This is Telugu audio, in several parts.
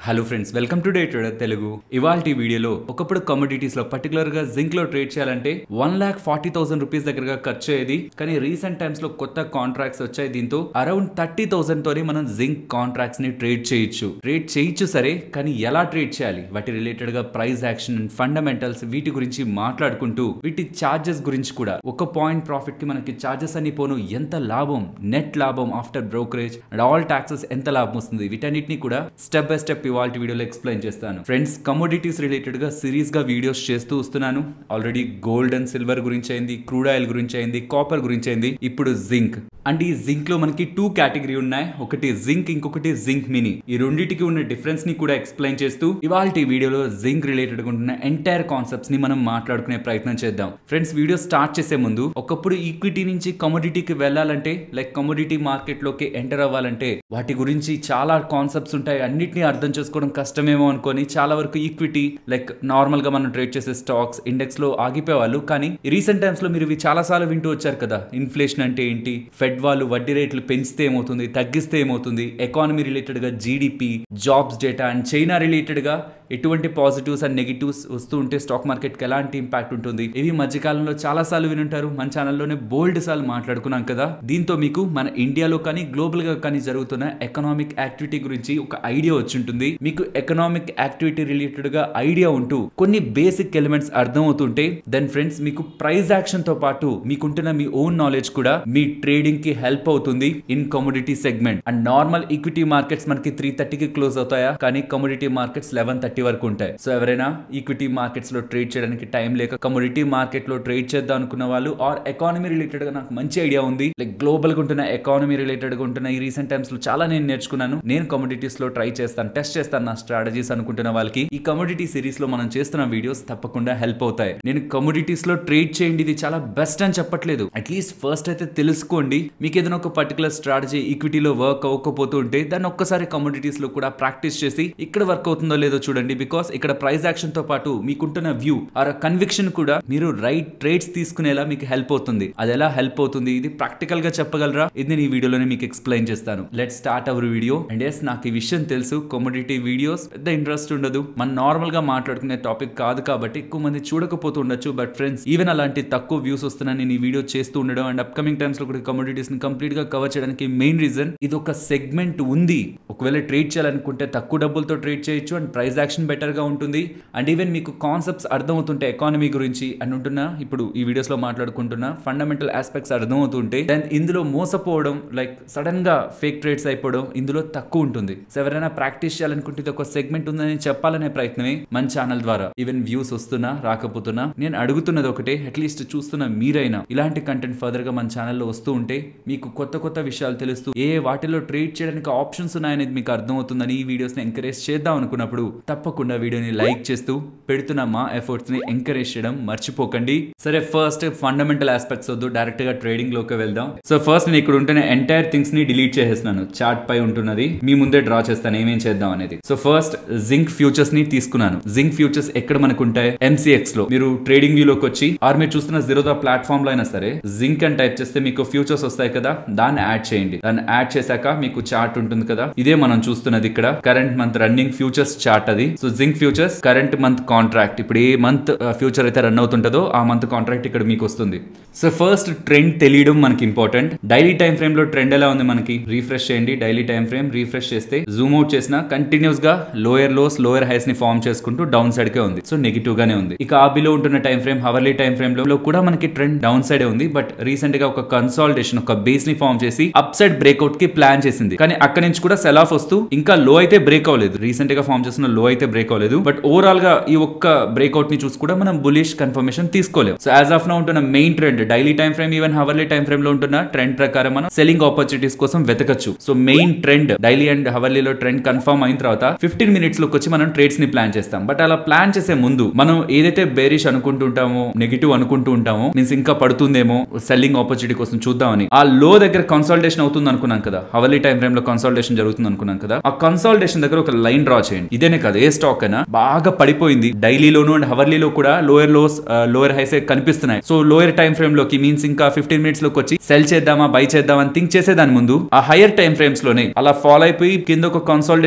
hello friends welcome to day trader Telugu ఇవాళ వీడియోలో ఒకప్పుడు కమోడిటీస్ లో పర్టికులర్ గా జింక్ లో ట్రేడ్ చేయాలంటే one lakh forty thousand rupees దగ్గరగా ఖర్చు అయ్యేది కానీ రీసెంట్ టైమ్స్ లో కొత్త కాంట్రాక్ట్స్ వచ్చాయి దీంతో అరౌండ్ థర్టీ థౌసండ్ తోనే మనం జింక్ కాంట్రాక్ట్స్ ని ట్రేడ్ చేయొచ్చు ట్రేడ్ చేయొచ్చు సరే కానీ ఎలా ట్రేడ్ చేయాలి వాటి రిలేటెడ్ గా ప్రైస్ యాక్షన్ అండ్ ఫండమెంటల్స్ వీటి గురించి మాట్లాడుకుంటూ వీటి చార్జెస్ గురించి కూడా ఒక పాయింట్ ప్రాఫిట్ కి మనకి చార్జెస్ అని పోను ఎంత లాభం నెట్ లాభం after brokerage and all taxes ఎంత లాభం వస్తుంది వీటన్నిటిని కూడా స్టెప్ బై స్టెప్ ఇవాళ వీడియోలో ఎక్స్ప్లెయిన్ చేస్తాను ఫ్రెండ్స్ కమోడిటీస్ రిలేటెడ్ గా సిరీస్ గా వీడియోస్ చేస్తూ వస్తున్నాను ఆల్రెడీ గోల్డ్ అండ్ సిల్వర్ గురించి అయింది క్రూడ్ ఆయిల్ గురించి అయింది కాపర్ గురించి అయింది ఇప్పుడు జింక్ అండ్ ఈ జింక్ లో మనకి టూ కేటగిరీ ఉన్నాయి ఒకటి జింక్ ఇంకొకటి జింక్ మినీ ఈ రెండింటికి ఉన్న డిఫరెన్స్ ని కూడా ఎక్స్ప్లెయిన్ చేస్తూ ఇవాళ వీడియోలో జింక్ రిలేటెడ్ గా ఉన్న ఎంటైర్ కాన్సెప్ట్స్ ని మనం మాట్లాడుకునే ప్రయత్నం చేద్దాం ఫ్రెండ్స్ వీడియో స్టార్ట్ చేసే ముందు ఒకప్పుడు ఈక్విటీ నుంచి కమోడిటీకి వెళ్ళాలంటే లైక్ కమోడిటీ మార్కెట్ లోకి ఎంటర్ అవ్వాలంటే వాటి గురించి చాలా కాన్సెప్ట్స్ ఉంటాయి అన్నిటిని అర్థం చేసుకోవడం కష్టమేమో అనుకొని చాలా వరకు ఈక్విటీ లైక్ నార్మల్ గా మనం ట్రేడ్ చేసే స్టాక్స్ ఇండెక్స్ లో ఆగిపోయేవాళ్ళు కానీ రీసెంట్ టైమ్స్ లో మీరు ఇవి చాలా సార్లు వింటూ వచ్చారు కదా ఇన్ఫ్లేషన్ అంటే ఏంటి ఫెడ్ వాళ్ళు వడ్డీ రేట్లు పెంచితే ఏమవుతుంది తగ్గిస్తే ఏమవుతుంది ఎకానమీ రిలేటెడ్ గా GDP jobs data and China related గా ఎటువంటి పాజిటివ్స్ అండ్ నెగిటివ్స్ వస్తూ ఉంటే స్టాక్ మార్కెట్ కి ఎలాంటి ఇంపాక్ట్ ఉంటుంది ఇవి మధ్యకాలంలో చాలా సార్లు వినుంటారు మన ఛానల్లోనే బోల్డ్ సార్లు మాట్లాడుకున్నాం కదా దీంతో మీకు మన ఇండియాలో కానీ గ్లోబల్ గా కానీ జరుగుతున్న ఎకనామిక్ యాక్టివిటీ గురించి ఒక ఐడియా వచ్చి ఉంటుంది మీకు ఎకనామిక్ యాక్టివిటీ రిలేటెడ్ గా ఐడియా ఉంటూ కొన్ని బేసిక్ ఎలిమెంట్స్ అర్థమవుతుంటే దెన్ ఫ్రెండ్స్ మీకు ప్రైస్ యాక్షన్ తో పాటు మీకుంటున్న మీ ఓన్ నాలెడ్జ్ కూడా మీ ట్రేడింగ్ కి హెల్ప్ అవుతుంది in commodity segment and normal equity markets మనకి త్రీ థర్టీకి క్లోజ్ అవుతాయా కానీ కమోడిటీ మార్కెట్స్ లెవెన్ థర్టీ వరకు ఉంటాయి సో ఎవరైనా ఈక్విటీ మార్కెట్స్ లో ట్రేడ్ చేయడానికి టైం లేక కమోడిటీ మార్కెట్ లో ట్రేడ్ చేద్దాం అనుకున్న వాళ్ళు ఆర్ ఎకానమీ రిలేటెడ్ గా నాకు మంచి ఐడియా ఉంది లైక్ గ్లోబల్ గా ఉంటున్న ఎకానమీ రిలేటెడ్ గా ఉంటున్న ఈ రీసెంట్ టైమ్స్ లో చాలా నేను నేర్చుకున్నాను నేను కమోడిటీస్ లో ట్రై చేస్తాను టెస్ట్ చేస్తాను నా స్ట్రాటజీస్ అనుకుంటున్న వాళ్ళకి ఈ కమోడిటీ సిరీస్ లో మనం చేస్తున్న వీడియోస్ తప్పకుండా హెల్ప్ అవుతాయి నేను కమోడిటీస్ లో ట్రేడ్ చేయండి ఇది చాలా బెస్ట్ అని చెప్పట్లేదు అట్లీస్ట్ ఫస్ట్ అయితే తెలుసుకోండి మీకు ఏదైనా ఒక పర్టికులర్ స్ట్రాటజీ ఈక్విటీలో వర్క్ అవ్వకపోతూ ఉంటే దాన్ని ఒక్కసారి కమోడిటీస్ లో కూడా ప్రాక్టీస్ చేసి ఇక్కడ వర్క్ అవుతుందో లేదో చూడండి బికాస్ ఇక్కడ ప్రైస్ యాక్షన్ తో పాటు మీకుంటున్న వ్యూ ఆర్ కన్విక్షన్ కూడా మీరు రైట్ ట్రేడ్స్ తీసుకునేలా మీకు హెల్ప్ అవుతుంది అది ఎలా హెల్ప్ అవుతుంది ఇది ప్రాక్టికల్ గా చెప్పగలరా ఇది నేను ఈ వీడియోలోనే మీకు ఎక్స్ప్లెయిన్ చేస్తాను let start our video and yes నాకు ఈ విషయం తెలుసు కమోడిటీ వీడియోస్ పెద్ద ఇంట్రెస్ట్ ఉండదు మనం నార్మల్ గా మాట్లాడుకునే టాపిక్ కాదు కాబట్టి ఎక్కువ మంది చూడకపోతూ ఉండొచ్చు బట్ ఫ్రెండ్స్ ఈవెన్ అలాంటి తక్కువ వ్యూస్ వస్తున్నా నేను ఈ వీడియో చేస్తూ ఉండడం అండ్ అప్కమింగ్ టైమ్స్ లో కూడా కమోడిటీస్ ని కంప్లీట్ గా కవర్ చేయడానికి మెయిన్ రీజన్ ఇది ఒక సెగ్మెంట్ ఉంది ఒకవేళ ట్రేడ్ చేయాలనుకుంటే తక్కువ డబ్బులతో ట్రేడ్ చేయొచ్చు అండ్ ప్రైస్ యాక్షన్ బెటర్ గా ఉంటుంది అండ్ ఈవెన్ మీకు కాన్సెప్ట్స్ అర్థమవుతుంటే ఎకానమీ గురించి అని ఉంటున్నా ఇప్పుడు ఈ వీడియోస్ లో మాట్లాడుకుంటున్నా ఫండమెంటల్ ఆస్పెక్ట్స్ అర్థమవుతుంటే దెన్ ఇందులో మోసపోవడం లైక్ సడన్ గా ఫేక్ ట్రేడ్స్ అయిపోవడం ఇందులో తక్కువ ఉంటుంది సో ఎవరైనా ప్రాక్టీస్ చేయాలనుకుంటే ఇది ఒక సెగ్మెంట్ ఉందని చెప్పాలనే ప్రయత్నమే మన ఛానల్ ద్వారా ఈవెన్ వ్యూస్ వస్తున్నా రాకపోతున్నా నేను అడుగుతున్నది ఒకటే అట్లీస్ట్ చూస్తున్న మీరైనా ఇలాంటి కంటెంట్ ఫర్దర్ గా మన ఛానల్లో వస్తూ ఉంటే మీకు కొత్త కొత్త విషయాలు తెలుస్తూ ఏ వాటిలో ట్రేడ్ చేయడానికి ఆప్షన్స్ ఉన్నాయనేది మీకు అర్థమవుతుందని ఈ వీడియోస్ ని ఎంకరేజ్ చేద్దాం అనుకున్నప్పుడు తప్పకుండా వీడియోని లైక్ చేస్తూ పెడుతున్న మా ఎఫర్ట్స్ ని ఎంకరేజ్ చేయడం మర్చిపోకండి సరే ఫస్ట్ ఫండమెంటల్ ఆస్పెక్ట్స్ వద్దు డైరెక్ట్ గా ట్రేడింగ్ లోకి వెళ్దాం సో ఫస్ట్ నేను ఇక్కడ ఉంటున్న ఎంటైర్ థింగ్స్ ని డిలీట్ చేసేస్తున్నాను చార్ట్ పై ఉంటున్నది మీ ముందే డ్రా చేస్తాను ఏమేం చేద్దాం అనేది సో ఫస్ట్ జింక్ ఫ్యూచర్స్ ని తీసుకున్నాను జింక్ ఫ్యూచర్స్ ఎక్కడ మనకు ఉంటాయి ఎంసీఎక్స్ లో మీరు ట్రేడింగ్ వ్యూ లోకి వచ్చి ఆర్ మీరు చూస్తున్న జీరోదా ప్లాట్ఫామ్ లో అయినా సరే జింక్ అని టైప్ చేస్తే మీకు ఫ్యూచర్స్ వస్తాయి కదా దాన్ని యాడ్ చేయండి దాన్ని యాడ్ చేశాక మీకు చార్ట్ ఉంటుంది కదా ఇదే మనం చూస్తున్నది ఇక్కడ current month running futures chart అది so zinc futures current month contract ఇప్పుడు ఏ మంత్ ఫ్యూచర్ అయితే రన్ అవుతుంటుందో ఆ మంత్ కాంట్రాక్ట్ ఇక్కడ మీకు వస్తుంది సో ఫస్ట్ ట్రెండ్ తెలియడం మనకి ఇంపార్టెంట్ డైలీ టైం ఫ్రేమ్ లో ట్రెండ్ ఎలా ఉంది మనకి రీఫ్రెష్ చేయండి డైలీ టైం ఫ్రేమ్ రీఫ్రెష్ చేస్తే జూమ్ అవుట్ చేసిన కంటిన్యూస్ గా లోయర్ లోస్ లోయర్ హైస్ ని ఫార్మ్ చేసుకుంటూ డౌన్ సైడ్ కే ఉంది సో నెగిటివ్ గానే ఉంది ఇక ఆ బిలో ఉంటున్న time frame hourly time frame లో కూడా మనకి ట్రెండ్ డౌన్ సైడ్ ఉంది బట్ రీసెంట్ గా ఒక కన్సాలిడేషన్ ఒక బేస్ ని ఫార్మ్ చేసి అప్ సైడ్ బ్రేక్అవుట్ కి ప్లాన్ చేసింది కానీ అక్కడ నుంచి కూడా సెల్ ఆఫ్ వస్తూ ఇంకా లో అయితే బ్రేక్ అవ్వలేదు రీసెంట్ గా ఫార్మ్ చేసిన లో అయితే బ్రేక్ అవ్వలేదు బట్ ఓవరాల్ గా ఈ ఒక్క బ్రేక్అవుట్ ని చూసి కూడా మనం బులిష్ కన్ఫర్మేషన్ తీసుకోలేము సో యాజ్ ఆఫ్ నో ఉంటున్న main trend daily time frame even hourly time frame లో ఉంటున్న ట్రెండ్ ప్రకారం మనం సెల్లింగ్ ఆపర్చునిటీస్ కోసం వెతకచ్చు so main trend daily and హవర్లీలో ట్రెండ్ కన్ఫర్మ్ అయిన తర్వాత ఫిఫ్టీన్ మినిట్స్ లోకి వచ్చి మనం ట్రేడ్స్ ని ప్లాన్ చేస్తాం బట్ అలా ప్లాన్ చేసే ముందు మనం ఏదైతే బేరిష్ అనుకుంటుంటామో నెగిటివ్ అనుకుంటూ ఉంటామో మీన్స్ ఇంకా పడుతుందేమో సెల్లింగ్ ఆపర్చునిటీ కోసం చూద్దామని ఆ లో దగ్గర కన్సల్టేషన్ అవుతుంది అనుకున్నాం కదా హవర్లీ టైం ఫ్రేమ్ లో కన్సల్టేషన్ జరుగుతుంది అనుకున్నాం కదా ఆ కన్సల్టేషన్ దగ్గర ఒక లైన్ డ్రా చేయండి ఇదేనే కదా ఏ స్టాక్ అయినా బాగా పడిపోయింది డైలీలోను అండ్ హవర్లీలో కూడా లోయర్ లోస్ లోయర్ హైస్ కనిపిస్తున్నాయి సో లోయర్ టైం ఫ్రేమ్ లోకి మీన్స్ ఇంకా ఫిఫ్టీన్ మినిట్స్ లోకి వచ్చి సెల్ చేద్దామా బై చేద్దామా అని థింక్ చేసే దాని ముందు ఆ హైయర్ టైం ఫ్రేమ్స్ లోనే అలా ఫాలో అయిపోయి కింద ఒక కన్సల్టేషన్ ఫామ్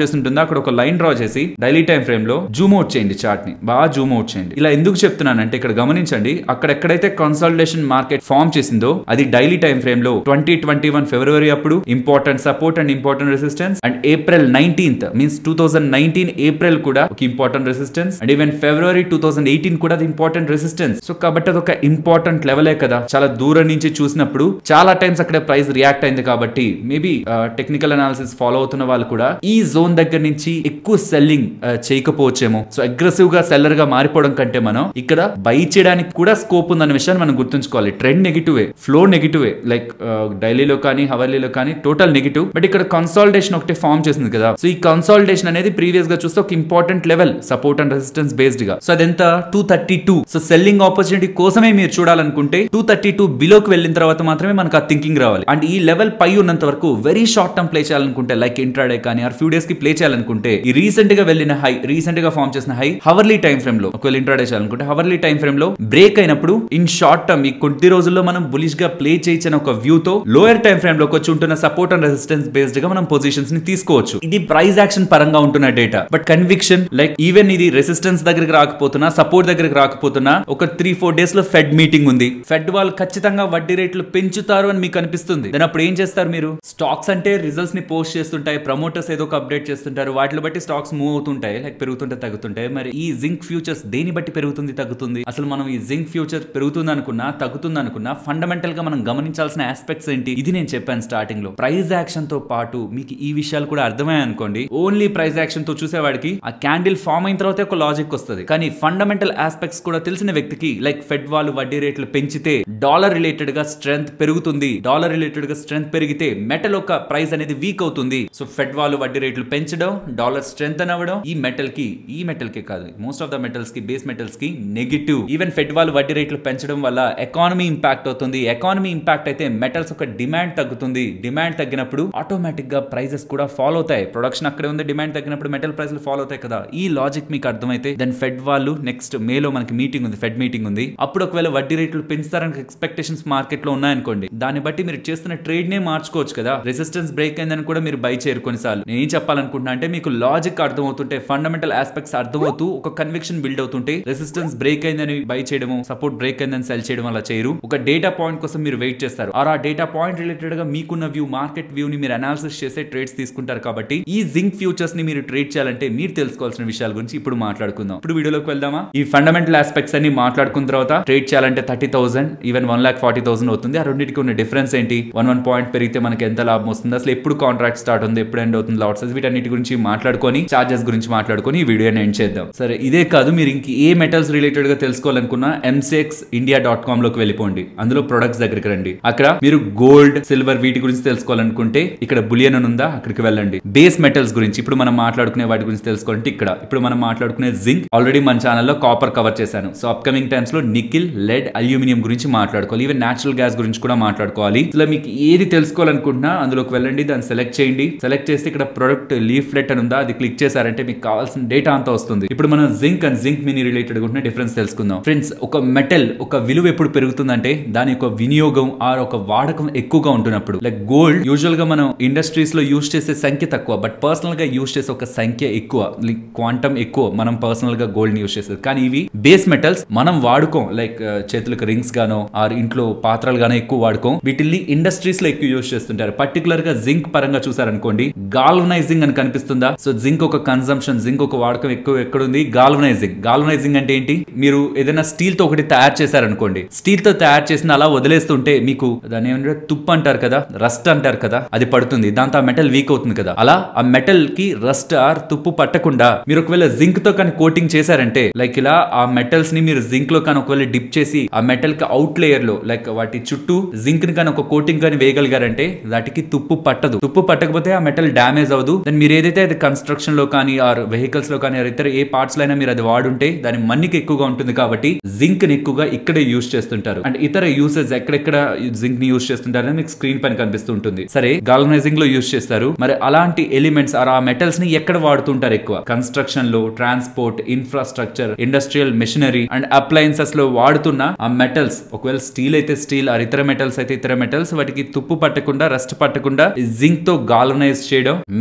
చేసి ఉంటుందో అక్కడ ఒక లైన్ డ్రా చేసి డైలీ టైం ఫ్రేమ్ లో జూమ్ అవుట్ చేయండి చార్ట్ ని బాగా జూమ్ అవుట్ చేయండి ఇలా ఎందుకు చెప్తున్నానంటే ఇక్కడ గమనించండి అక్కడ ఎక్కడైతే కన్సల్టేషన్ మార్కెట్ ఫామ్ చేసిందో అది డైలీ టైం ఫ్రేమ్ లో ట్వంటీ ట్వంటీ వన్ ఫిబ్రవరి అప్పుడు important support and important resistance and April nineteenth means two thousand nineteen April కూడా ఒక important resistance and even February two thousand eighteen కూడా అది ఇంపార్టెంట్ రెసిస్టెన్స్ సో కాబట్టి అది ఒక ఇంపార్టెంట్ లెవెలే కదా చాలా దూరం నుంచి చూసినప్పుడు చాలా టైమ్స్ అక్కడ ప్రైస్ రియాక్ట్ అయింది కాబట్టి మేబీ టెక్నికల్ అనాలిసిస్ ఫాలో అవుతున్న వాళ్ళు కూడా ఈ జోన్ దగ్గర నుంచి ఎక్కువ సెల్లింగ్ చేయకపోవచ్చేమో సో అగ్రెసివ్ గా సెల్లర్ గా మారిపోవడం కంటే మనం ఇక్కడ బై చేయడానికి కూడా స్కోప్ ఉందన్న విషయాన్ని మనం గుర్తుంచుకోవాలి trend negative flow negative like డైలీలో కానీ హవర్లీలో కానీ టోటల్ నెగిటివ్ బట్ ఇక్కడ కన్సాలిడేషన్ ఒకటి ఫామ్ చేసింది కదా సో ఈ కన్సాలిడేషన్ అనేది ప్రీవియస్ గా చూస్తే ఒక important level support and resistance based గా సో అదెంత two thirty two so selling opportunity కోసమే మీరు చూడాలనుకుంటే టూ థర్టీ టూ బిలోకి వెళ్ళిన తర్వాత మాత్రమే మనకు ఆ థింకింగ్ రావాలి అండ్ ఈ లెవెల్ పై ఉన్నంత వరకు వెరీ షార్ట్ టర్మ్ ప్లే చేయాలనుకుంటే లైక్ ఇంట్రాడే కానీ ఆర్ ఫ్యూ డేస్ కి ప్లే చేయాలనుకుంటే ఈ రీసెంట్ గా వెళ్ళిన హై రీసెంట్ గా ఫామ్ చేసిన హై హవర్లీ టైం ఫ్రేమ్ లో ఒకవేళ ఇంట్రాడే చేయాలనుకుంటే హవర్లీ టైం ఫ్రేమ్ లో బ్రేక్ అయినప్పుడు ఇన్ షార్ట్ టర్మ్ ఈ కొద్ది రోజుల్లో మనం బులిష్ గా ప్లే చేయొచ్చని ఒక వ్యూ తో లోయర్ టైం ఫ్రేమ్ లోకి వచ్చి ఉంటున్న సపోర్ట్ అండ్ రెసిస్టెన్స్ బేస్డ్ గా మనం పొజిషన్స్ ని తీసుకోవచ్చు ఇది ప్రైస్ యాక్షన్ పరంగా ఉంటున్న data but conviction like even ఇది రెసిస్టెన్స్ దగ్గరికి రాకపోతున్నా సపోర్ట్ దగ్గరికి రాకపోతున్నా ఒక త్రీ ఫోర్ డేస్ లో ఫెడ్ మీటింగ్ ఉంది ఫెడ్ వాళ్ళు ఖచ్చితంగా వడ్డీ రేట్లు పెంచుతారు అని మీకు అనిపిస్తుంది దాని అప్పుడు ఏం చేస్తారు మీరు స్టాక్స్ అంటే రిజల్ట్స్ ని పోస్ట్ చేస్తుంటాయి ప్రమోటర్స్ ఏదో ఒక అప్డేట్ చేస్తుంటారు వాటిని బట్టి స్టాక్స్ మూవ్ అవుతుంటాయి లైక్ పెరుగుతుంటే తగ్గుతుంటాయి మరి ఈ జింక్ ఫ్యూచర్స్ దేని బట్టి పెరుగుతుంది తగ్గుతుంది అసలు మనం ఈ జింక్ ఫ్యూచర్ పెరుగుతుంది అనుకున్నా తగ్గుతుంది అనుకున్నా ఫండమెంటల్ గా మనం గమనించాల్సిన ఆస్పెక్ట్స్ ఏంటి ఇది నేను చెప్పాను స్టార్టింగ్ లో ప్రైస్ యాక్షన్ తో పాటు మీకు ఈ విషయాలు కూడా అర్థమయ్యాయి అనుకోండి ఓన్లీ ప్రైస్ యాక్షన్ తో చూసేవాడికి ఆ క్యాండిల్ ఫామ్ అయిన తర్వాత ఒక లాజిక్ వస్తుంది కానీ ఫండమెంటల్ ఆస్పెక్ట్స్ కూడా తెలిసిన వ్యక్తికి లైక్ ఫెడ్ వాళ్ళు వడ్డీ రేట్లు పెంచితే డాలర్ రిలేటెడ్ గా స్ట్రెంత్ పెరుగుతుంది డాలర్ రిలేటెడ్ గా స్ట్రెంత్ పెరిగితే మెటల్ ఒక ప్రైస్ అనేది వీక్ అవుతుంది సో ఫెడ్ వాళ్ళు వడ్డీ రేట్లు పెంచడం డాలర్ స్ట్రెంత్ అవ్వడం ఈ మెటల్ కి ఈ మెటల్ కి కాదు మోస్ట్ ఆఫ్ ద మెటల్స్ కి బేస్ మెటల్స్ కి నెగిటివ్ ఈవెన్ ఫెడ్ వాళ్ళు వడ్డీ రేట్లు పెంచడం వల్ల ఎకానమీ ఇంపాక్ట్ అవుతుంది ఎకానమీ ఇంపాక్ట్ అయితే మెటల్స్ ఒక డిమాండ్ తగ్గుతుంది డిమాండ్ తగ్గినప్పుడు ఆటోమేటిక్ గా ప్రైజెస్ కూడా ఫాలో అవుతాయి ప్రొడక్షన్ అక్కడే ఉంది డిమాండ్ తగ్గినప్పుడు మెటల్ ప్రైస్లు ఫాలో అవుతాయి కదా ఈ లాజిక్ మీకు అర్థమైతే దెన్ ఫెడ్ వాళ్ళు నెక్స్ట్ మేలో మనకి మీటింగ్ ఉంది ఫెడ్ మీటింగ్ ఉంది అప్పుడు ఒకవేళ వడ్డీ రేట్లు పెంచుతారని ఎక్స్పెక్టేషన్స్ మార్కెట్ లో ఉన్నాయనుకోండి దాన్ని బట్టి మీరు చేస్తున్న ట్రేడ్ నే మార్చుకోవచ్చు కదా రెసిస్టెన్స్ బ్రేక్ అయిందని కూడా మీరు బై చేయరు కొన్నిసార్లు నేను ఏం చెప్పాలనుకుంటున్నా అంటే మీకు లాజిక్ అర్థమవుతుంటే ఫండమెంటల్ ఆస్పెక్ట్స్ అర్థమవుతూ ఒక కన్విక్షన్ బిల్డ్ అవుతుంటే రెసిస్టెన్స్ బ్రేక్ అయిందని బై చేయడము సపోర్ట్ బ్రేక్ అయిందని సెల్ చేయడం అలా చేయరు ఒక డేటా పాయింట్ కోసం మీరు వెయిట్ చేస్తారు ఆర్ ఆ డేటా పాయింట్ రిలేటెడ్ గా మీకున్న వ్యూ మార్కెట్ వ్యూ ని మీరు అనాలిసిస్ చేసే ట్రేడ్స్ తీసుకుంటారు కాబట్టి ఈ జింక్ ఫ్యూచర్స్ ని మీరు ట్రేడ్ చేయాలంటే మీరు తెలుసుకోవాల్సిన విషయాల గురించి ఇప్పుడు మాట్లాడుకుందాం ఇప్పుడు వీడియోలోకి వెళ్దామా ఈ ఫండమెంటల్ ఆస్పెక్ట్స్ అన్ని మాట్లాడుకున్న తర్వాత ట్రేడ్ చేయాలంటే thirty thousand even one lakh forty thousand అవుతుంది ఆ రెండింటికి ఉన్న డిఫరెన్స్ ఏంటి వన్ వన్ పాయింట్ పెరిగితే మనకి ఎంత లాభం వస్తుంది అసలు ఎప్పుడు కాంట్రాక్ట్ స్టార్ట్ ఉంది ఎప్పుడు ఎండ్ అవుతుంది లాట్సెస్ వీటన్నిటి గురించి మాట్లాడుకొని చార్జెస్ గురించి మాట్లాడుకొని ఈ వీడియోని ఎండ్ చేద్దాం సరే ఇదే కాదు మీరు ఇంక ఏ మెటల్స్ రిలేటెడ్ గా తెలుసుకోవాలనుకున్నా ఎంసెక్స్ ఇండియా డాట్ కామ్ లోకి వెళ్ళిపోండి అందులో ప్రొడక్ట్స్ దగ్గరికి రండి అక్కడ మీరు గోల్డ్ సిల్వర్ వీటి గురించి తెలుసుకోవాలనుకుంటే ఇక్కడ బులియన్ అని ఉందా అక్కడికి వెళ్ళండి బేస్ మెటల్స్ గురించి ఇప్పుడు మనం మాట్లాడుకునే వాటి గురించి తెలుసుకోవాలంటే ఇక్కడ ఇప్పుడు మనం మాట్లాడుకునే జింక్ ఆల్రెడీ మన ఛానల్లో కాపర్ కవర్ చేశాను సో అప్కమింగ్ టైమ్స్ లో నికిల్ లెడ్ అల్యూమినియం గురించి మాట్లాడుకోవాలి ఈవెన్ నేచురల్ గ్యాస్ గురించి కూడా మాట్లాడుకోవాలి ఇలా మీకు ఏది తెలుసుకోవాలనుకుంటున్నా అందులోకి వెళ్ళండి దాన్ని సెలెక్ట్ చేయండి సెలెక్ట్ చేస్తే ఇక్కడ ప్రొడక్ట్ లీఫ్లెట్ అని ఉందా అది క్లిక్ చేశారంటే మీకు కావాల్సిన డేటా అంతా వస్తుంది ఇప్పుడు మనం zinc and zinc mini related ఉన్న డిఫరెన్స్ తెలుసుకుందాం ఫ్రెండ్స్ ఒక మెటల్ ఒక విలువ ఎప్పుడు పెరుగుతుందంటే దాని యొక్క వినియోగం ఆర్ ఒక వాడకం ఎక్కువగా ఉంటున్నప్పుడు లైక్ గోల్డ్ యూజువల్ గా మనం ఇండస్ట్రీస్ లో యూజ్ చేసే సంఖ్య తక్కువ బట్ పర్సనల్ గా యూజ్ చేసే ఒక సంఖ్య ఎక్కువ లైక్ క్వాంటమ్ ఎక్కువ మనం పర్సనల్ గా గోల్డ్ ని యూజ్ చేసేది కానీ ఇవి బేస్ మెటల్స్ మనం వాడుకోం లైక్ చేతులకు రింగ్స్ గానో ఆర్ ఇంట్లో పాత్రలు గానో ఎక్కువ వాడుకోం వీటిల్ని ఇండస్ట్రీస్ లో ఎక్కువ యూజ్ చేస్తుంటారు పర్టికులర్ గా జింక్ పరంగా చూసారనుకోండి గాల్వనైజింగ్ అని కనిపిస్తుందా సో జింక్ ఒక కన్సంప్షన్ జింక్ ఒక వాడకం ఎక్కువ ఎక్కడుంది గాల్వనైజింగ్ గాల్వనైజింగ్ అంటే ఏంటి మీరు ఏదైనా స్టీల్ తో ఒకటి తయారు చేశారనుకోండి స్టీల్ తో తయారు చేసిన అలా వదిలేస్తుంటే మీకు దాని ఏమంటే తుప్పు అంటారు కదా రస్ట్ అంటారు కదా అది పడుతుంది దాంతో ఆ మెటల్ వీక్ అవుతుంది కదా అలా ఆ మెటల్ కి రస్ట్ ఆర్ తుప్పు పట్టకుండా మీరు ఒకవేళ జింక్ తో కానీ కోటింగ్ చేశారంటే లైక్ ఇలా ఆ మెటల్స్ ని మీరు జింక్ లో కానీ ఒకవేళ డిప్ చేసి ఆ మెటల్ కి అవుట్ లేయర్ లో లైక్ వాటి చుట్టూ జింక్ ని కానీ ఒక కోటింగ్ కానీ వేయగలిగారంటే వాటికి తుప్పు పట్టదు తుప్పు పట్టకపోతే ఆ మెటల్ డ్యామేజ్ అవ్వదు దాన్ని మీరు ఏదైతే అది కన్స్ట్రక్షన్ లో కానీ ఆర్ వెహికల్స్ లో కానీ ఇతర ఏ పార్ట్స్ లో అయినా మీరు అది వాడుంటే దాని మన్నిక ఎక్కువగా ఉంటుంది కాబట్టి జింక్ ని ఎక్కువగా ఇక్కడే యూస్ చేస్తుంటారు అండ్ ఇతర యూసెస్ ఎక్కడెక్కడ జింక్ ని యూస్ చేస్తుంటారని మీకు స్క్రీన్ పైన కనిపిస్తుంటుంది సరే గాల్వనైజింగ్ లో యూస్ చేస్తారు మరి అలాంటి ఎలిమెంట్స్ ఆర్ ఆ మెటల్స్ ని ఎక్కడ వాడుతుంటారు ఎక్కువ కన్స్ట్రక్షన్ లో transport infrastructure industrial machinery and appliances లో వాడుతున్న ఆ మెటల్స్ ఒకవేళ స్టీల్ అయితే స్టీల్ ఆర్ ఇతర మెటల్స్ అయితే ఇతర మెటల్స్ వాటికి తుప్పు పట్టకుండా రస్ట్ పట్టకుండా జింక్ తో గాల్వనైజ్ చేయడం మెయిన్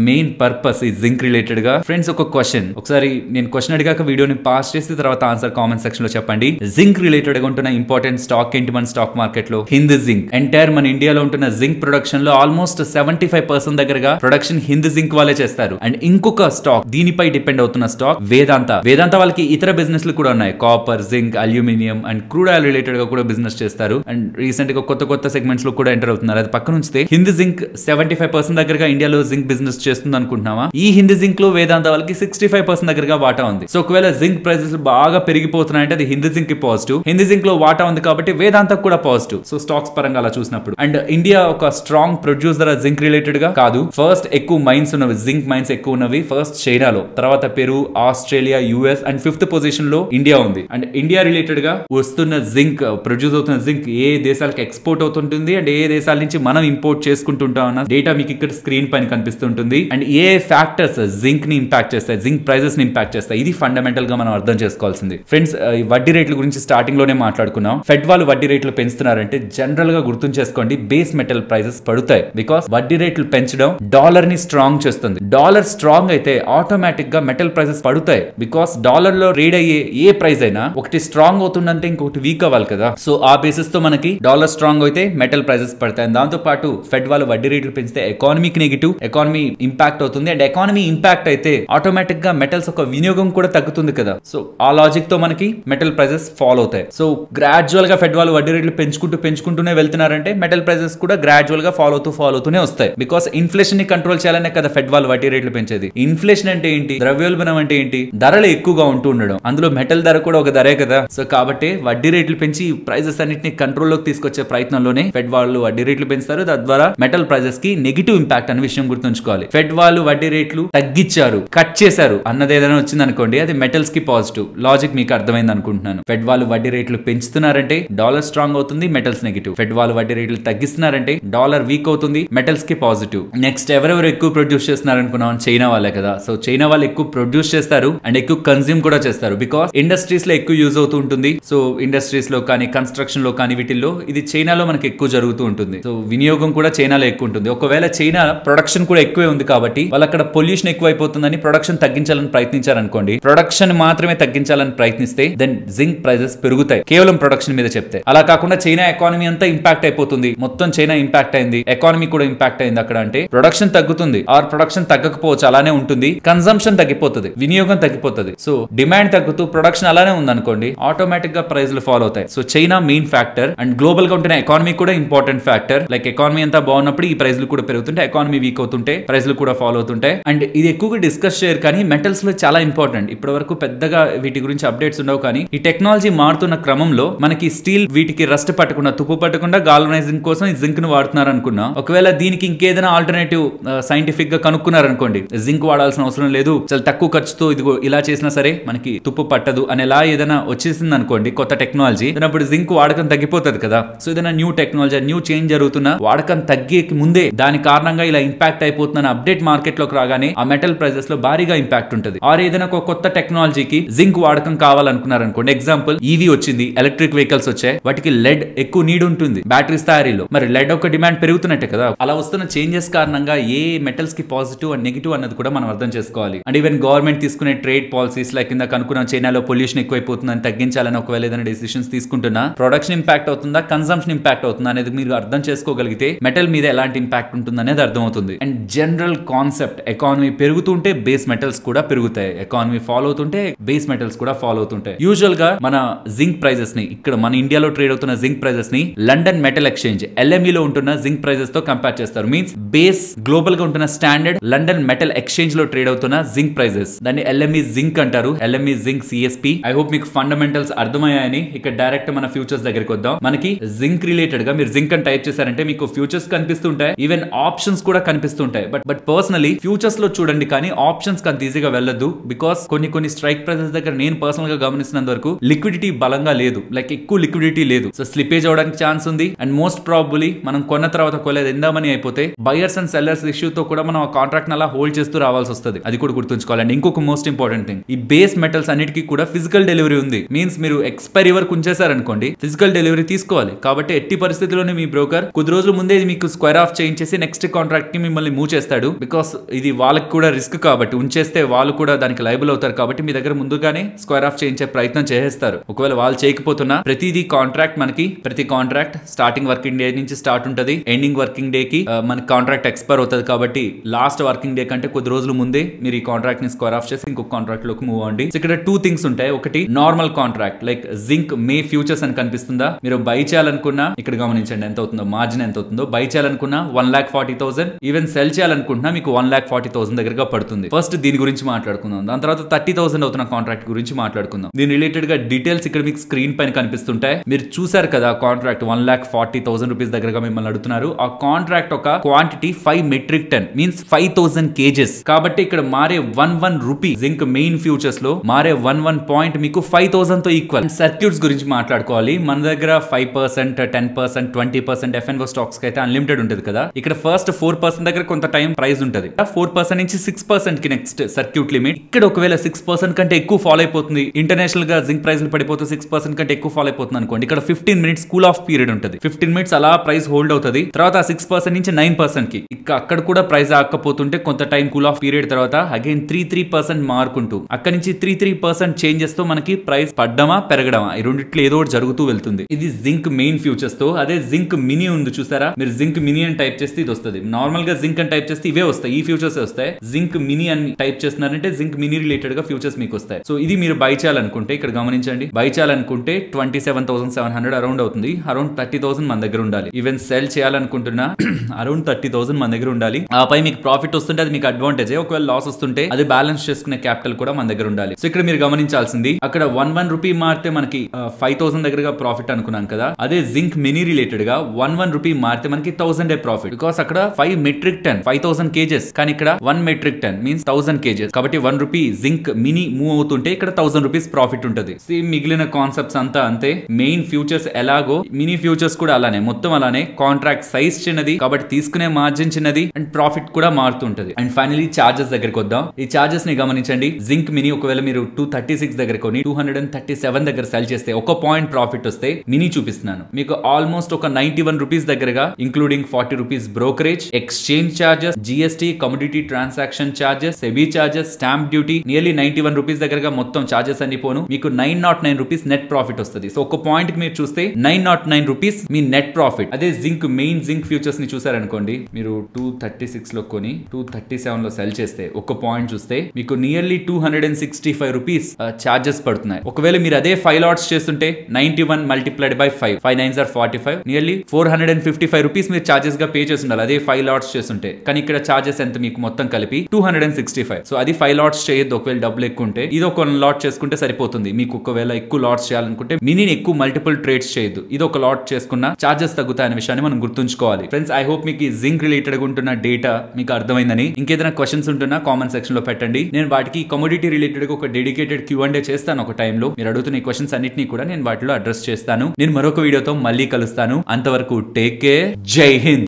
పర్పస్ ఈ జింక్ రిలేటెడ్ గా ఫ్రెండ్స్ ఒక క్వశ్చన్ ఒకసారి నేను క్వశ్చన్ అడిగాక వీడియోని పాస్ చేసి తర్వాత ఆన్సర్ కామెంట్ సెక్షన్ లో చెప్పండి జింక్ రిలేటెడ్ గా ఉంటున్న ఇంపార్టెంట్ స్టాక్ ఏంటి మన స్టాక్ మార్కెట్ లో హింద్ జింక్ ఎంటైర్ మన ఇండియాలో ఉంటున్న జింక్ ప్రొడక్షన్ లో ఆల్మోస్ట్ సెవెంటీ ఫైవ్ పర్సెంట్ దగ్గరగా ప్రొడక్షన్ హింద్ జింక్ వాళ్ళే చేస్తారు అండ్ ఇంకొక స్టాక్ దీనిపై డిపెండ్ అవుతున్న స్టాక్ వేదాంత వేదాంత వాళ్ళకి ఇతర బిజినెస్ లు కూడా ఉన్నాయి copper zinc aluminium and crude oil related గా కూడా బిజినెస్ చేస్తారు అండ్ రీసెంట్ గా కొత్త కొత్త సెగ్మెంట్స్ లో కూడా ఎంటర్ అవుతున్నారు అది పక్కన ఉంచితే Hind Zinc seventy five percent దగ్గరగా ఇండియాలో జింక్ బిజినెస్ చేస్తుంది అనుకుంటున్నావా ఈ హింద్ జింక్ లో వేదాంత వాళ్ళకి సిక్స్టీ ఫైవ్ పర్సెంట్ దగ్గరగా వాటా ఉంది సో ఒకవేళ జింక్ ప్రైసెస్ బాగా పెరిగిపోతున్నాయంటే అది హింద్ జింక్ కి పాజిటివ్ హింద్ జింక్ లో వాటా ఉంది కాబట్టి వేదాంత కూడా పాజిటివ్ సో స్టాక్స్ పరంగా అలా చూసినప్పుడు అండ్ ఇండియా ఒక స్ట్రాంగ్ ప్రొడ్యూసర్ జింక్ రిలేటెడ్ గా కాదు ఫస్ట్ ఎక్కువ మైన్స్ ఉన్నవి జింక్ మైన్స్ ఎక్కువ ఉన్నవి ఫస్ట్ చైనాలో తర్వాత Peru Australia US and fifth position లో ఇండియా ఉంది అండ్ ఇండియా రిలేటెడ్ గా వస్తున్న జింక్ ప్రొడ్యూస్ అవుతున్న జింక్ ఏ దేశాలకు ఎక్స్పోర్ట్ అవుతుంటుంది అండ్ ఏ దేశాల నుంచి మనం ఇంపోర్ట్ చేసుకుంటుంటాం అన్న డేటా మీకు ఇక్కడ స్క్రీన్ పైన కనిపిస్తుంటుంది అండ్ ఏ ఫ్యాక్టర్స్ జింక్ ని ఇంపాక్ట్ చేస్తాయి జింక్ ప్రైజెస్ ని ఇంపాక్ట్ చేస్తాయి ఇది ఫండమెంటల్ గా మనం అర్థం చేసుకోవాల్సింది ఫ్రెండ్స్ ఈ వడ్డీ రేట్ల గురించి స్టార్టింగ్ లోనే మాట్లాడుకున్నాం ఫెడ్ వాళ్ళు వడ్డీ రేట్లు పెంచుతున్నారంటే జనరల్ గా గుర్తు చేసుకోండి బేస్ మెటల్ ప్రైజెస్ పడుతాయి బికాస్ వడ్డీ రేట్లు పెంచడం డాలర్ ని స్ట్రాంగ్ చేస్తుంది డాలర్ స్ట్రాంగ్ అయితే ఆటోమేటిక్ గా మెటల్ ప్రైసెస్ పడుతాయి బికాస్ డాలర్ లో రీడ్ అయ్యే ఏ ప్రైస్ అయినా ఒకటి స్ట్రాంగ్ అవుతుందంటే ఇంకొకటి వీక్ అవ్వాలి కదా సో ఆ బేసిస్ తో మనకి డాలర్ స్ట్రాంగ్ అయితే మెటల్ ప్రైసెస్ పడతాయి దాంతో పాటు ఫెడ్ వాళ్ళు వడ్డీ రేట్లు పెంచితే ఎకానమీకి నెగిటివ్ ఎకానమీ ఇంపాక్ట్ అవుతుంది అండ్ ఎకానమీ ఇంపాక్ట్ అయితే ఆటోమేటిక్ గా మెటల్స్ ఒక వినియోగం కూడా తగ్గుతుంది కదా సో ఆ లాజిక్ తో మనకి మెటల్ ప్రైసెస్ ఫాలో అవుతాయి సో గ్రాడ్యువల్ గా ఫెడ్ వాళ్ళు వడ్డీ రేట్లు పెంచుకుంటూ పెంచుకుంటూనే వెళ్తున్నారంటే మెటల్ ప్రైసెస్ కూడా గ్రాడ్యువల్ గా ఫాలో అవుతూ ఫాలో అవుతూనే వస్తాయి బికాస్ ఇన్ఫ్లేషన్ ని కంట్రోల్ చేయాలనే కదా ఫెడ్ వాళ్ళు వడ్డీ రేట్లు పెంచేది ఇన్ఫ్లేషన్ అంటే ఏంటి ద్రవ్యోల్బణం అంటే ఏంటి ధరలు ఎక్కువగా ఉంటూ ఉండడం అందులో మెటల్ ధర కూడా ఒక ధరే కదా సో కాబట్టి వడ్డీ రేట్లు పెంచి ప్రైజెస్ అన్నిటిని కంట్రోల్లోకి తీసుకొచ్చే ప్రయత్నంలోనే ఫెడ్ వాళ్ళు వడ్డీ రేట్లు పెంచుతారు తద్వారా మెటల్ ప్రైజెస్ కి నెగిటివ్ ఇంపాక్ట్ అనే విషయం గుర్తుంచుకోవాలి ఫెడ్ వాళ్ళు వడ్డీ రేట్లు తగ్గించారు కట్ చేశారు అన్నది ఏదైనా వచ్చింది అనుకోండి అది మెటల్స్ కి పాజిటివ్ లాజిక్ మీకు అర్థమైంది అనుకుంటున్నాను ఫెడ్ వాళ్ళు వడ్డీ రేట్లు పెంచుతున్నారంటే డాలర్ స్ట్రాంగ్ అవుతుంది మెటల్స్ నెగిటివ్ ఫెడ్ వాళ్ళు వడ్డీ రేట్లు తగ్గిస్తున్నారంటే డాలర్ వీక్ అవుతుంది మెటల్స్ కి పాజిటివ్ నెక్స్ట్ ఎవరెవరు ఎక్కువ ప్రొడ్యూస్ చేస్తున్నారు అనుకున్నాం చైనా వాళ్ళే కదా సో చైనా వాళ్ళు ఎక్కువ ప్రొడ్యూస్ చేస్తారు అండ్ ఎక్కువ కన్జ్యూమ్ కూడా చేస్తారు బికాస్ ఇండస్ట్రీస్ లో ఎక్కువ యూజ్ అవుతూ ఉంటుంది సో ఇండస్ట్రీస్ లో కానీ కన్స్ట్రక్షన్ లో కానీ వీటిల్లో ఇది చైనాలో మనకి ఎక్కువ జరుగుతూ ఉంటుంది సో వినియోగం కూడా చైనాలో ఎక్కువ ఉంటుంది ఒకవేళ చైనా ప్రొడక్షన్ కూడా ఎక్కువే ఉంది కాబట్టి వాళ్ళు అక్కడ పొల్యూషన్ ఎక్కువ అయిపోతుందని ప్రొడక్షన్ తగ్గించాలని ప్రయత్నించారనుకోండి ప్రొడక్షన్ మాత్రమే తగ్గించాలని ప్రయత్నిస్తే దెన్ జింక్ ప్రైజెస్ పెరుగుతాయి కేవలం ప్రొడక్షన్ మీద చెప్తే అలా కాకుండా చైనా ఎకానమీ అంతా ఇంపాక్ట్ అయిపోతుంది మొత్తం చైనా ఇంపాక్ట్ అయింది ఎకానమీ కూడా ఇంపాక్ట్ అయింది అక్కడ అంటే ప్రొడక్షన్ తగ్గుతుంది ఆర్ ప్రొడక్షన్ తగ్గకపోవచ్చు అలానే ఉంటుంది కన్సంప్షన్ తగ్గిపోతుంది వినియోగం తగ్గిపోతుంది సో డిమాండ్ తగ్గుతూ ప్రొడక్షన్ అలానే ఉంది అనుకోండి ఆటోమేటిక్ గా ప్రైజ్లు ఫాలో అవుతాయి so China main factor and global గా ఉంటున్న ఎకానమీ కూడా ఇంపార్టెంట్ ఫ్యాక్టర్ లైక్ ఎకానమీ అంతా బాగున్నప్పుడు ఈ ప్రైజ్లు కూడా పెరుగుతుంటే ఎకానమీ వీక్ అవుతుంటే ప్రైజ్లు కూడా ఫాలో అవుతుంటాయి అండ్ ఇది ఎక్కువగా డిస్కస్ చేయరు కానీ మెటల్స్ లో చాలా ఇంపార్టెంట్ ఇప్పటి వరకు పెద్దగా వీటి గురించి అప్డేట్స్ ఉండవు కానీ ఈ టెక్నాలజీ మారుతున్న క్రమంలో మనకి స్టీల్ వీటికి రస్ట్ పట్టకుండా తుప్పు పట్టకుండా గాల్వనైజింగ్ కోసం ఈ జింక్ ను వాడుతున్నారు అనుకున్నా ఒకవేళ దీనికి ఇంకేదైనా ఆల్టర్నేటివ్ సైంటిఫిక్ గా కనుక్కున్నారు అనుకోండి జింక్ వాడాల్సిన అవసరం లేదు చాలా తక్కువ ఖర్చుతో ఇదిగో ఇలా చేసినా సరే మనకి తుప్పు పట్టదు అనేలా ఏదైనా వచ్చేసింది అనుకోండి కొత్త టెక్నాలజీ అప్పుడు జింక్ వాడకం తగ్గిపోతుంది కదా సో ఏదైనా న్యూ టెక్నాలజీ న్యూ చేంజ్ జరుగుతున్నా వాడకం తగ్గే ముందే దాని కారణంగా ఇలా ఇంపాక్ట్ అయిపోతున్న అప్డేట్ మార్కెట్ లోకి రాగానే ఆ మెటల్ ప్రైజెస్ లో భారీగా ఇంపాక్ట్ ఉంటుంది ఆర్ ఏదైనా ఒక కొత్త టెక్నాలజీకి జింక్ వాడకం కావాలనుకున్నారు అనుకోండి ఎగ్జాంపుల్ ఈవీ వచ్చింది ఎలక్ట్రిక్ వెహికల్స్ వచ్చాయి వాటికి లెడ్ ఎక్కువ నీడ్ ఉంటుంది బ్యాటరీస్ తయారీలో మరి లెడ్ ఒక డిమాండ్ పెరుగుతున్నట్టే కదా అలా వస్తున్న చేంజెస్ కారణంగా ఏ మెటల్స్ కి పాజిటివ్ అండ్ నెగిటివ్ అన్నది కూడా మనం అర్థం చేసుకోవాలి అండ్ ఈవెన్ గవర్నమెంట్ తీసుకునే ట్రేడ్ పాలసీస్ లైక్ కింద కనుక్కున్న చైనాలో పొల్యూషన్ ఎక్కువైపోతుందని తగ్గించాలని ఒకవేళ ఏదైనా డెసిషన్స్ తీసుకుంటున్నా ప్రొడక్షన్ ఇంపాక్ట్ అవుతుందా కన్సంప్షన్ ఇంపాక్ట్ అవుతుందా అనేది మీరు అర్థం చేసుకోగలిగితే మెటల్ మీద ఎలాంటి ఇంపాక్ట్ ఉంటుంది అనేది అర్థమవుతుంది అండ్ జనరల్ కాన్సెప్ట్ ఎకానమీ పెరుగుతుంటే బేస్ మెటల్స్ కూడా పెరుగుతాయి ఎకానమీ ఫాలో అవుతుంటే బేస్ మెటల్స్ కూడా ఫాలో అవుతుంటాయి యూజువల్ గా మన జింక్ ప్రైజెస్ ని ఇక్కడ మన ఇండియాలో ట్రేడ్ అవుతున్న జింక్ ప్రైజెస్ ని లండన్ మెటల్ ఎక్స్చేంజ్ ఎల్ఎంఈ లో ఉంటున్న జింక్ ప్రైజెస్ తో కంపేర్ చేస్తారు మీన్స్ బేస్ గ్లోబల్ గా ఉంటున్న స్టాండర్డ్ లండన్ మెటల్ ఎక్స్చేంజ్ లో ట్రేడ్ అవుతున్న జింక్ ప్రైజెస్ దాన్ని ఎల్ఎంఈ జింక్ అంటారు LME zinc CSP I hope మీకు ఫండమెంటల్స్ అర్థమయ్యాయని ఇక్కడ డైరెక్ట్ మన ఫ్యూచర్స్ దగ్గరికి వద్దాం మనకి జింక్ రిలేటెడ్ గా మీరు జింక్ అని టైప్ చేశారంటే మీకు ఫ్యూచర్స్ కనిపిస్తుంటాయి ఈవెన్ ఆప్షన్స్ కూడా కనిపిస్తుంటాయి బట్ బట్ పర్సనలీ ఫ్యూచర్స్ లో చూడండి కానీ ఆప్షన్స్ అంత ఈజీగా వెళ్ళదు బికాస్ కొన్ని కొన్ని స్ట్రైక్ ప్రైసెస్ దగ్గర నేను పర్సనల్ గా గమనిస్తున్నంత వరకు లిక్విడిటీ బలంగా లేదు లైక్ ఎక్కువ లిక్విడిటీ లేదు సో స్లిపేజ్ అవడానికి ఛాన్స్ ఉంది అండ్ మోస్ట్ ప్రాబులీ మనం కొన్న తర్వాత కొలేదు ఎందామని అయిపోతే బయర్స్ అండ్ సెల్లర్స్ ఇష్యూతో కూడా మనం ఆ కాంట్రాక్ట్ అలా హోల్డ్ చేస్తూ రావాల్సి వస్తుంది అది కూడా గుర్తుంచుకోవాలి అండ్ ఇంకొక మోస్ట్ ఇంపార్టెంట్ థింగ్ ఈ బేస్ మెటల్స్ అన్నిటికీ కూడా ఫిజికల్ డెలివరీ ఉంది మీన్స్ మీరు ఎక్స్పైరీ వరకు ఉంచేసారనుకోండి ఫిజికల్ డెలివరీ తీసుకోవాలి కాబట్టి ఎట్టి పరిస్థితిలోనే మీ బ్రోకర్ కొద్ది రోజుల ముందే ఇది మీకు స్క్వేర్ ఆఫ్ చేయించేసి నెక్స్ట్ కాంట్రాక్ట్ కి మిమ్మల్ని మూవ్ చేస్తాడు బికాస్ ఇది వాళ్ళకి కూడా రిస్క్ కాబట్టి ఉంచేస్తే వాళ్ళు కూడా దానికి లైబుల్ అవుతారు కాబట్టి మీ దగ్గర ముందుగానే స్క్వేర్ ఆఫ్ చేయించే ప్రయత్నం చేసేస్తారు ఒకవేళ వాళ్ళు చేయకపోతున్నా ప్రతిదీ కాంట్రాక్ట్ మనకి ప్రతి కాంట్రాక్ట్ స్టార్టింగ్ వర్కింగ్ డే నుంచి స్టార్ట్ ఉంటుంది ఎండింగ్ వర్కింగ్ డే కి ఆ, మనకి కాంట్రాక్ట్ ఎక్స్పైర్ అవుతుంది కాబట్టి లాస్ట్ వర్కింగ్ డే కంటే కొద్ది రోజుల ముందే మీరు ఈ కాంట్రాక్ట్ ని స్క్వేర్ ఆఫ్ చేసి ఇంకొక కాంట్రాక్ట్ లోకి మూవ్ అవ్వండి So, ఇక్కడ టూ థింగ్స్ ఉంటాయి ఒకటి normal contract like zinc May futures అని కనిపిస్తుందా మీరు బై చేయాలనుకున్నా ఇక్కడ గమనించండి ఎంత అవుతుందో మార్జిన్ ఎంత అవుతుందో బై చేయాలనుకున్నా one lakh forty thousand even sell చేయాలనుకుంటున్నా మీకు వన్ లాక్ ఫార్టీ థౌసండ్ దగ్గరగా పడుతుంది ఫస్ట్ దీని గురించి మాట్లాడుకుందాం దాని తర్వాత థర్టీ థౌసండ్ అవుతున్న కాంట్రాక్ట్ గురించి మాట్లాడుకుందాం దీని రిలేటెడ్ గా డీటెయిల్స్ ఇక్కడ మీకు స్క్రీన్ పైన కనిపిస్తుంటాయి మీరు చూసారు కదా contract one lakh forty thousand rupees దగ్గరగా మిమ్మల్ని అడుగుతున్నారు ఆ కాంట్రాక్ట్ ఒక quantity five metric ton means five thousand KGs కాబట్టి ఇక్కడ మారే one one rupee zinc main futures లో మారే వన్ వన్ పాయింట్ మీకు ఫైవ్ థౌసండ్ తో ఈక్వల్ సర్క్యూట్స్ గురించి మాట్లాడుకోవాలి మన దగ్గర five percent ten percent twenty percent FNO stocks కి అయితే అన్లిమిటెడ్ ఉంటుంది కదా ఇక్కడ ఫస్ట్ ఫోర్ పర్సెంట్ దగ్గర కొంత టైం ప్రైస్ ఉంటుంది ఫోర్ పర్సెంట్ నుంచి సిక్స్ పర్సెంట్ కి నెక్స్ట్ సర్క్యూట్ లిమిట్ ఇక్కడ ఒకవేళ సిక్స్ పర్సెంట్ కంటే ఎక్కువ ఫాలో అయిపోతుంది ఇంటర్నేషనల్ గా జింక్ ప్రైస్ పడిపోతే సిక్స్ పర్సెంట్ కంటే ఎక్కువ ఫాలో అయిపోతుంది అనుకోండి ఇక్కడ fifteen minutes cool off period ఉంటుంది ఫిఫ్టీన్ మినిట్స్ అలా ప్రైస్ హోల్డ్ అవుతుంది తర్వాత సిక్స్ పర్సెంట్ నుంచి నైన్ పర్సెంట్ కి ఇక అక్కడ కూడా ప్రైస్ ఆకపోతుంటే కొంత టైం కూల్ ఆఫ్ పీరియడ్ తర్వాత అగైన్ త్రీ త్రీ పర్సెంట్ మార్కుంటూ అక్కడ నుంచి త్రీ త్రీ పర్సెంట్ చేంజెస్ తో మనకి ప్రైస్ పడ్డమా పెరగడమా ఈ రెండిట్లో ఏదో ఒకటి జరుగుతూ వెళ్తుంది ఇది జింక్ మెయిన్ ఫ్యూచర్స్ తో అదే జింక్ మినీ ఉంది చూసారా మీరు జింక్ మినీ అని టైప్ చేస్తే ఇది వస్తుంది నార్మల్ గా జింక్ అని టైప్ చేస్తే ఇవే వస్తాయి ఈ ఫ్యూచర్స్ వస్తాయి జింక్ మినీ అని టైప్ చేస్తున్నారంటే జింక్ మినీ రిలేటెడ్ గా ఫ్యూచర్స్ మీకు వస్తాయి సో ఇది మీరు బై చేయాలనుకుంటే ఇక్కడ గమనించండి బై చేయాలనుకుంటే twenty seven thousand seven hundred around అవుతుంది అరౌండ్ థర్టీ థౌసండ్ మన దగ్గర ఉండాలి ఈవెన్ సెల్ చేయాలనుకుంటున్నా అరౌండ్ థర్టీ థౌసండ్ మన దగ్గర ఉండాలి ఆపై మీకు ప్రాఫిట్ వస్తుంటే అది మీకు అడ్వాంటేజ్ ఒకవేళ లాస్ వస్తుంటే అది బ్యాలెన్స్ చేసుకునే క్యాపిటల్ కూడా మన దగ్గర ఉండాలి సో ఇక్కడ మీరు గమనించాల్సింది అక్కడ వన్ వన్ రూపీ మారితే మనకి ఫైవ్ థౌసండ్ దగ్గరగా ప్రాఫిట్ అనుకున్నాం కదా అదే జింక్ మినీ రిలేటెడ్ గా వన్ వన్ రూపీ మారితే మనకి థౌసండ్ ప్రాఫిట్ బికాస్ అక్కడ five metric ton five thousand KGs కానీ ఇక్కడ one metric ton means thousand KGs కాబట్టి one rupee zinc mini move అవుతుంటే ఇక్కడ థౌసండ్ రూపీస్ ప్రాఫిట్ ఉంటుంది సేమ్ మిగిలిన కాన్సెప్ట్స్ అంతా అంతే మెయిన్ ఫ్యూచర్స్ ఎలాగో మినీ ఫ్యూచర్స్ కూడా అలానే మొత్తం అలానే కాంట్రాక్ట్ సైజ్ చిన్నది కాబట్టి తీసుకునే మార్జిన్ చిన్నది అండ్ ప్రాఫిట్ కూడా మారుతుంటది అండ్ ఫైనలీ చార్జెస్ దగ్గరికి వద్దాం ఈ చార్జెస్ ని గమనించండి జింక్ మినీ ఒకవేళ మీరు టూ థర్టీ సిక్స్ దగ్గర కొని two hundred and thirty seven దగ్గర సెల్ చేస్తే ఒక పాయింట్ ప్రాఫిట్ వస్తే మినీ చూపిస్తున్నాను మీకు ఆల్మోస్ట్ ఒక నైన్టీ వన్ రూపీస్ దగ్గరగా including forty rupees brokerage exchange charges GST commodity transaction charges SEBI charges stamp duty nearly ninety one rupees దగ్గరగా మొత్తం చార్జెస్ అన్ని పోను మీకు nine not nine rupees net profit వస్తుంది సో ఒక పాయింట్ కి మీరు చూస్తే నైన్ నాట్ నైన్ రూపీస్ మీ నెట్ ప్రాఫిట్ అదే జింక్ మెయిన్ జింక్ ఫ్యూచర్స్ ని చూసారనుకోండి మీరు టూ థర్టీ సిక్స్ లో కొని టూ థర్టీ సెవెన్ లో సెల్ చేస్తే ఒక పాయింట్ చూస్తే మీకు nearly two hundred and sixty five rupees charges పడుతున్నాయి ఒకవేళ మీరు అదే ఫైవ్ లాట్స్ చేస్తుంటే ninety one multiplied by five five nines or forty five nearly four hundred and fifty five rupees మీరు చార్జెస్ గా పే చేసి ఉండాలి అదే ఫైవ్ లాట్స్ చేస్తుంటే కానీ ఇక్కడ చార్జెస్ ఎంత మీకు మొత్తం కలిపి two hundred and sixty five so అది ఫైవ్ లాట్స్ చేయొద్దు ఒకవేళ డబ్బులు ఎక్కువ ఉంటే ఇది ఒక లాట్ చేసుకుంటే సరిపోతుంది మీకు ఒకవేళ ఎక్కువ లాట్స్ చేయాలనుకుంటే మినీ ఎక్కువ మల్టిపుల్ ట్రేడ్స్ చేయొద్దు ఇది ఒక లాట్ చేసుకున్న చార్జెస్ తగ్గుతాయనే విషయాన్ని మనం గుర్తుంచుకోవాలి ఫ్రెండ్స్ ఐ హోప్ మీకు ఈ జింక్ రిలేటెడ్ గా ఉంటున్న డేటా మీకు అర్థమైందని ఇంకేదైనా క్వశ్చన్స్ ఉంటున్నా కామెంట్ సెక్షన్ లో పెట్టండి నేను వాటికి కమోడిటీ రిలేటెడ్ గా ఒక డెడికేటెడ్ క్యూ అండ్ చేస్తాను ఒక టైంలో మీరు అడుగుతున్న ఈ క్వశ్చన్స్ అన్నిటిని కూడా నేను వాటిలో అడ్రస్ చేస్తాను నేను మరొక వీడియోతో మళ్ళీ కలుస్తాను అంతవరకు టేక్ కేర్ జై హింద్